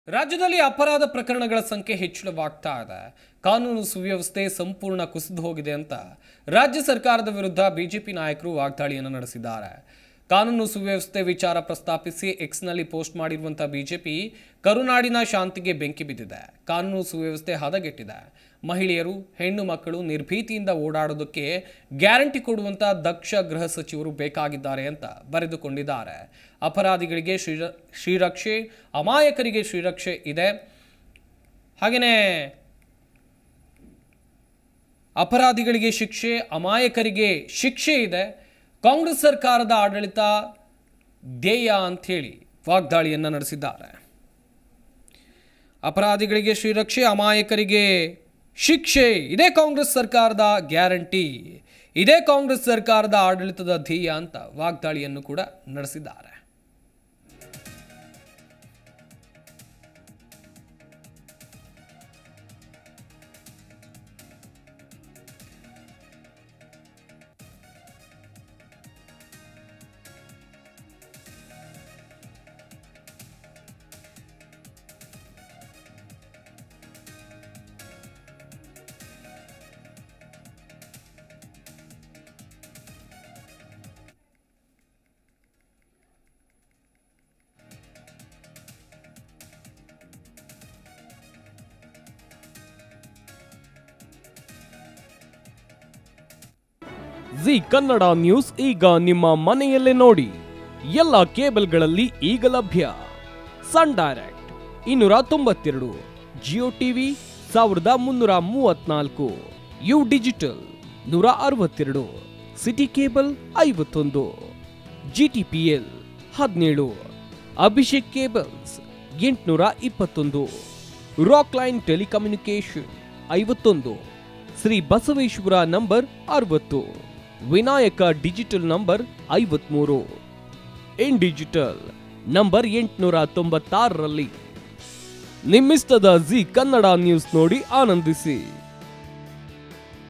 ರಾಜ್ಯದಲ್ಲಿ ಅಪರಾಧ ಪ್ರಕರಣಗಳ ಸಂಖ್ಯೆ ಹೆಚ್ಚಳವಾಗ್ತಾ ಇದೆ ಕಾನೂನು ಸುವ್ಯವಸ್ಥೆ ಸಂಪೂರ್ಣ ಕುಸಿದು ಹೋಗಿದೆ ಅಂತ ರಾಜ್ಯ ಸರ್ಕಾರದ ವಿರುದ್ಧ ಬಿಜೆಪಿ ನಾಯಕರು ವಾಗ್ದಾಳಿಯನ್ನು ನಡೆಸಿದ್ದಾರೆ ಕಾನೂನು ಸುವ್ಯವಸ್ಥೆ ವಿಚಾರ ಪ್ರಸ್ತಾಪಿಸಿ ಎಕ್ಸ್ನಲ್ಲಿ ಪೋಸ್ಟ್ ಮಾಡಿರುವಂಥ ಬಿಜೆಪಿ ಕರುನಾಡಿನ ಶಾಂತಿಗೆ ಬೆಂಕಿ ಬಿದ್ದಿದೆ ಕಾನೂನು ಸುವ್ಯವಸ್ಥೆ ಹದಗೆಟ್ಟಿದೆ ಮಹಿಳೆಯರು ಹೆಣ್ಣು ಮಕ್ಕಳು ನಿರ್ಭೀತಿಯಿಂದ ಓಡಾಡೋದಕ್ಕೆ ಗ್ಯಾರಂಟಿ ಕೊಡುವಂಥ ದಕ್ಷ ಗೃಹ ಸಚಿವರು ಬೇಕಾಗಿದ್ದಾರೆ ಅಂತ ಬರೆದುಕೊಂಡಿದ್ದಾರೆ ಅಪರಾಧಿಗಳಿಗೆ ಶ್ರೀರ ಶ್ರೀರಕ್ಷೆ ಅಮಾಯಕರಿಗೆ ಶ್ರೀರಕ್ಷೆ ಇದೆ ಹಾಗೆಯೇ ಅಪರಾಧಿಗಳಿಗೆ ಶಿಕ್ಷೆ ಅಮಾಯಕರಿಗೆ ಶಿಕ್ಷೆ ಇದೆ ಕಾಂಗ್ರೆಸ್ ಸರ್ಕಾರದ ಆಡಳಿತ ಧ್ಯೇಯ ಅಂಥೇಳಿ ವಾಗ್ದಾಳಿಯನ್ನು ನಡೆಸಿದ್ದಾರೆ ಅಪರಾಧಿಗಳಿಗೆ ಶ್ರೀರಕ್ಷೆ ಅಮಾಯಕರಿಗೆ ಶಿಕ್ಷೆ ಇದೇ ಕಾಂಗ್ರೆಸ್ ಸರ್ಕಾರದ ಗ್ಯಾರಂಟಿ ಇದೇ ಕಾಂಗ್ರೆಸ್ ಸರ್ಕಾರದ ಆಡಳಿತದ ಧ್ಯೇಯ ಅಂತ ವಾಗ್ದಾಳಿಯನ್ನು ಕೂಡ ನಡೆಸಿದ್ದಾರೆ ಜಿ ಕನ್ನಡ ನ್ಯೂಸ್ ಈಗ ನಿಮ್ಮ ಮನೆಯಲ್ಲೇ ನೋಡಿ ಎಲ್ಲ ಕೇಬಲ್ಗಳಲ್ಲಿ ಈಗ ಲಭ್ಯ ಸನ್ ಡೈರೆಕ್ಟ್ ಇನ್ನೂರ ತೊಂಬತ್ತೆರಡು ಜಿಯೋ ಟಿವಿ ಸಾವಿರದ ಮುನ್ನೂರ ಮೂವತ್ನಾಲ್ಕು ಯು ಡಿಜಿಟಲ್ ನೂರ ಅರವತ್ತೆರಡು ಸಿಟಿ ಕೇಬಲ್ ಐವತ್ತೊಂದು ಜಿ ಟಿ ಪಿ ಎಲ್ ಹದಿನೇಳು ಅಭಿಷೇಕ್ ಕೇಬಲ್ಸ್ ಎಂಟುನೂರ ಇಪ್ಪತ್ತೊಂದು ರಾಕ್ ಲೈನ್ ಟೆಲಿಕಮ್ಯುನಿಕೇಶನ್ ಐವತ್ತೊಂದು ಶ್ರೀ ಬಸವೇಶ್ವರ ನಂಬರ್ ಅರವತ್ತು ವಿನಾಯಕ ಡಿಜಿಟಲ್ ನಂಬರ್ ಐವತ್ಮೂರು ಇನ್ ಡಿಜಿಟಲ್ ನಂಬರ್ ಎಂಟುನೂರ ತೊಂಬತ್ತಾರರಲ್ಲಿ ನಿಮ್ಮಿಸ್ತದ ಜಿ ಕನ್ನಡ ನ್ಯೂಸ್ ನೋಡಿ ಆನಂದಿಸಿ